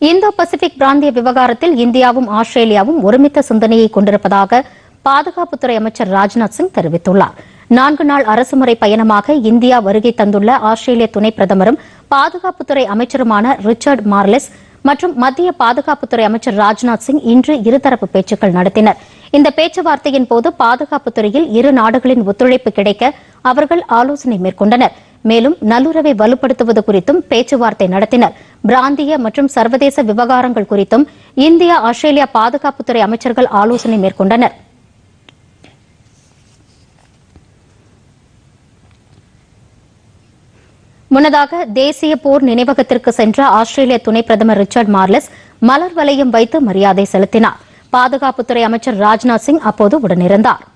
Indo Pacific பிராந்திய விவகாரத்தில் இந்தியாவும் ஆஸ்திரேலியாவும் ஒருமித்த சிந்தனையை கொண்டிருப்பதாக பாதுகாப்புத்துறை அமைச்சர் ராஜ்நாத் சிங் தெரிவித்துள்ளார் நான்கு நாள் அரசுமுறை பயணமாக இந்தியா வருகை தந்துள்ள ஆஸ்திரேலிய துணை பிரதமரும் பாதுகாப்புத்துறை அமைச்சருமான ரிச்சர்ட் மார்லெஸ் மற்றும் மத்திய பாதுகாப்புத்துறை அமைச்சர் ராஜ்நாத் சிங் இன்று இருதரப்பு பேச்சுக்கள் நடத்தினர் இந்த பேச்சுவார்த்தையின் போது பாதுகாப்புத் துறையில் இரு நாடுகளின் ஒத்துழைப்பு கிடைக்க அவர்கள் ஆலோசனை மேற்கொண்டனர் மேலும் நல்லுறவை வலுப்படுத்துவது குறித்தும் பேச்சுவார்த்தை நடத்தினர் பிராந்திய மற்றும் சர்வதேச விவகாரங்கள் குறித்தும் இந்தியா ஆஸ்திரேலியா பாதுகாப்புத்துறை அமைச்சர்கள் ஆலோசனை மேற்கொண்டனர் முன்னதாக தேசிய போர் நினைவகத்திற்கு சென்ற ஆஸ்திரேலிய துணை பிரதமர் ரிச்சர்ட் மார்லஸ் மலர் வளையம் வைத்து மரியாதை செலுத்தினார் பாதுகாப்புத்துறை அமைச்சர் ராஜ்நாத் சிங் அப்போது உடனிருந்தார்